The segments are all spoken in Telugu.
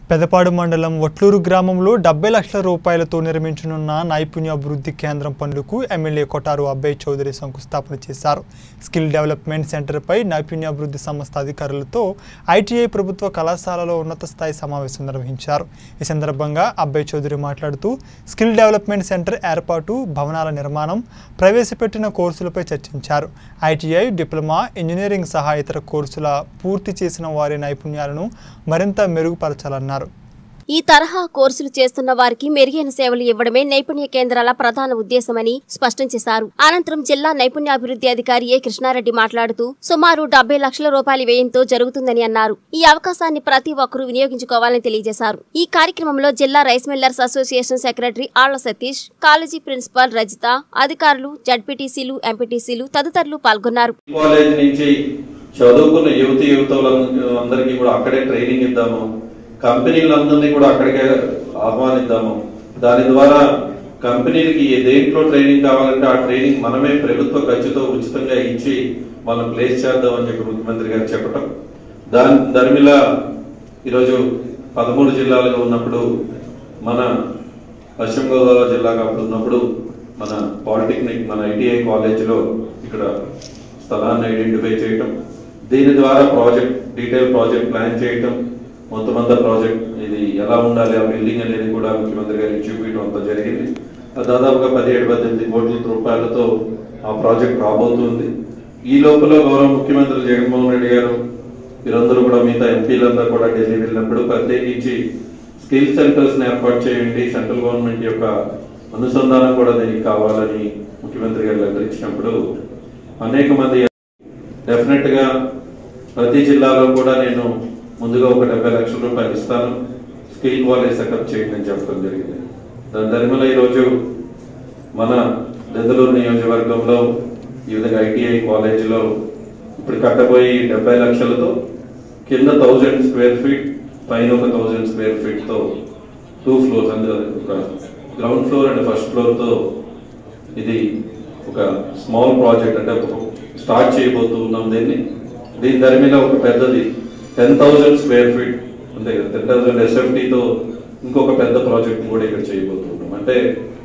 పెదపాడు మండలం వట్లూరు గ్రామంలో డెబ్బై లక్షల రూపాయలతో నిర్మించనున్న నైపుణ్యాభివృద్ధి కేంద్రం పనులకు ఎమ్మెల్యే కొటారు అబ్బయ్ చౌదరి శంకుస్థాపన చేశారు స్కిల్ డెవలప్మెంట్ సెంటర్పై నైపుణ్యాభివృద్ధి సంస్థ అధికారులతో ఐటీఐ ప్రభుత్వ కళాశాలలో ఉన్నత స్థాయి సమావేశం నిర్వహించారు ఈ సందర్భంగా అబ్బయ్ చౌదరి మాట్లాడుతూ స్కిల్ డెవలప్మెంట్ సెంటర్ ఏర్పాటు భవనాల నిర్మాణం ప్రవేశపెట్టిన కోర్సులపై చర్చించారు ఐటీఐ డిప్లొమా ఇంజనీరింగ్ సహా ఇతర కోర్సుల పూర్తి చేసిన వారి నైపుణ్యాలను మరింత మెరుగుపరచాలన్నారు ఈ తరహా కోర్సులు చేస్తున్న వారికి మెరుగైన సేవలు ఇవ్వడమే నైపుణ్య కేంద్రాల ప్రధాన ఉద్దేశమని స్పష్టం చేశారు అనంతరం జిల్లా నైపుణ్యాభివృద్ధి అధికారి ఏ కృష్ణారెడ్డి మాట్లాడుతూ సుమారు డెబ్బై లక్షల రూపాయల వ్యయంతో జరుగుతుందని అన్నారు ఈ అవకాశాన్ని ప్రతి ఒక్కరూ వినియోగించుకోవాలని తెలియజేశారు ఈ కార్యక్రమంలో జిల్లా rice millers association secretary Alla Satish college principal Rajitha అధికారులు జడ్పీటీసీలు ఎంపీటీసీలు తదితరులు పాల్గొన్నారు కాలేజ్ నుంచి చదువుకున్న యువతి యువతలందరికీ అందరికీ కూడా అక్కడే ట్రైనింగ్ ఇద్దాము కంపెనీలందరినీ కూడా అక్కడికే ఆహ్వానిద్దాము దాని ద్వారా కంపెనీలకి ఏ దేంట్లో ట్రైనింగ్ కావాలంటే ఆ ట్రైనింగ్ మనమే ప్రభుత్వ ఖర్చుతో ఉచితంగా ఇచ్చి మనం ప్లేస్ చేద్దాం అని చెప్పి ముఖ్యమంత్రి గారు చెప్పటం దాని దరిమిల ఈరోజు పదమూడు జిల్లాలుగా ఉన్నప్పుడు మన పశ్చిమ గోదావరి జిల్లాగా అప్పుడు ఉన్నప్పుడు మన పాలిటెక్నిక్ మన ఐటీఐ కాలేజీలో ఇక్కడ స్థలాన్ని ఐడెంటిఫై చేయటం దీని ద్వారా ప్రాజెక్ట్ డీటెయిల్ ప్రాజెక్ట్ ప్లాన్ చేయటం మొత్తం అంతా ప్రాజెక్ట్ ఇది ఎలా ఉండాలి ఆ బిల్డింగ్ అనేది కూడా ముఖ్యమంత్రి గారికి చూపించడం అంతా జరిగింది ఆ దాదాపుగా పదిహేడు పద్దెనిమిది కోట్ల రూపాయలతో ఆ ప్రాజెక్ట్ రాబోతుంది ఈ లోపల గౌరవ ముఖ్యమంత్రి జగన్మోహన్ రెడ్డి గారు వీరందరూ కూడా మిగతా ఎంపీలందరూ కూడా ఢిల్లీ వెళ్ళినప్పుడు ప్రత్యేకించి స్కిల్ సెంటర్స్ ఏర్పాటు చేయండి సెంట్రల్ గవర్నమెంట్ యొక్క అనుసంధానం కూడా దీనికి కావాలని ముఖ్యమంత్రి గారు లెటర్ ఇచ్చినప్పుడు అనేక మంది డెఫినెట్ గా ప్రతి జిల్లాలో కూడా నేను ముందుగా ఒక డెబ్బై లక్షల రూపాయలు ఇస్తాను స్కిల్ కాలేజ్ సెటప్ చేయండి అని చెప్పడం జరిగింది దాని ధర్మల ఈరోజు మన దెందలూరు నియోజకవర్గంలో ఈ విధంగా ఐటీఐ కాలేజీలో ఇప్పుడు కట్టబోయే ఈ డెబ్బై లక్షలతో కింద థౌజండ్ స్క్వేర్ ఫీట్ పైన ఒక థౌజండ్ స్క్వేర్ ఫీట్ తో టూ ఫ్లోర్స్ అందులో ఒక ground floor and first floor తో ఇది ఒక స్మాల్ ప్రాజెక్ట్ అంటే ఒక స్టార్ట్ చేయబోతూ ఉన్నాం దీన్ని దీని ధర మీద ఒక పెద్దది టెన్ థౌజండ్ స్క్వేర్ ఫీట్ అంతే కదా టెన్ థౌజండ్ ఎస్ఎఫ్టీతో ఇంకొక పెద్ద ప్రాజెక్ట్ కూడా ఇక్కడ చేయబోతున్నాం అంటే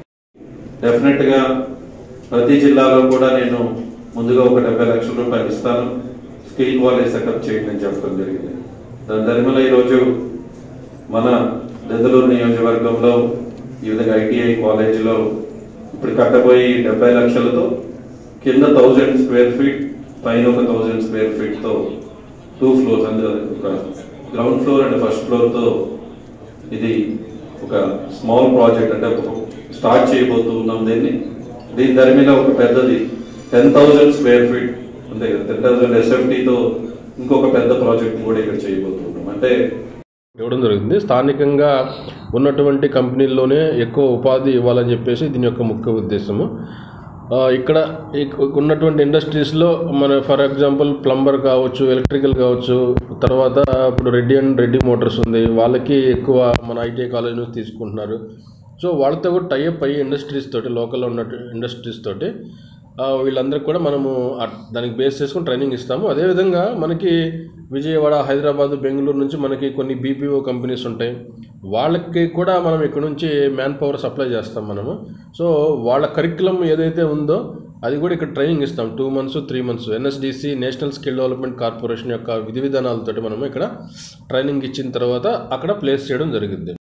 డెఫినెట్ గా ప్రతి జిల్లాలో కూడా నేను ముందుగా ఒక డెబ్బై లక్షల రూపాయలు ఇస్తాను స్కిల్ కాలేజ్ సెటప్ చేయండి అని చెప్పడం జరిగింది దాని ధర్మల ఈరోజు మన దెందలూరు నియోజకవర్గంలో ఈ విధంగా ఐటీఐ కాలేజీలో ఇప్పుడు కట్టబోయే ఈ డెబ్బై లక్షలతో కింద థౌజండ్ స్క్వేర్ ఫీట్ పైన ఒక థౌజండ్ స్క్వేర్ ఫీట్ తో టూ ఫ్లోర్స్ అందులో ఒక ground floor and first floor తో ఇది ఒక స్మాల్ ప్రాజెక్ట్ అంటే ఒక స్టార్ట్ చేయబోతూ ఉన్నాం దీన్ని దీని ధర మీద ఒక పెద్దది టెన్ థౌజండ్ స్క్వేర్ ఫీట్ అంతే కదా టెన్ థౌజండ్ ఎస్ఎఫ్టీతో ఇంకొక పెద్ద ప్రాజెక్ట్ కూడా ఇక్కడ చేయబోతున్నాం అంటే ఇవ్వడం జరుగుతుంది స్థానికంగా ఉన్నటువంటి కంపెనీల్లోనే ఎక్కువ ఉపాధి ఇవ్వాలని చెప్పేసి దీని యొక్క ముఖ్య ఉద్దేశము ఆ, ఇక్కడ ఇక్- ఉన్నటువంటి ఇండస్ట్రీస్లో మన ఫర్ ఎగ్జాంపుల్ ప్లంబర్ కావచ్చు ఎలక్ట్రికల్ కావచ్చు తర్వాత ఇప్పుడు రెడ్డి అండ్ రెడ్డి మోటార్స్ ఉంది వాళ్ళకి ఎక్కువ మన ఐటీఐ కాలేజ్ నుంచి తీసుకుంటున్నారు సో వాళ్ళతో కూడా టైఅప్ అయ్యి ఇండస్ట్రీస్ తోటి లోకల్లో ఉన్న ఇండస్ట్రీస్ తోటి ఆ, వీళ్ళందరికీ కూడా మనము ఆ- దానికి బేస్ చేసుకుని ట్రైనింగ్ ఇస్తాము అదేవిధంగా మనకి విజయవాడ హైదరాబాద్ బెంగళూరు నుంచి మనకి కొన్ని బీపీఓ కంపెనీస్ ఉంటాయి వాళ్ళకి కూడా మనం ఇక్కడ నుంచి మ్యాన్ పవర్ సప్లై చేస్తాం మనము సో వాళ్ళ కరికులం ఏదైతే ఉందో అది కూడా ఇక్కడ ట్రైనింగ్ ఇస్తాం two months three months NSDC national skill development corporation యొక్క విధి విధానాలతోటి మనము ఇక్కడ ట్రైనింగ్ ఇచ్చిన తర్వాత అక్కడ ప్లేస్ చేయడం జరిగింది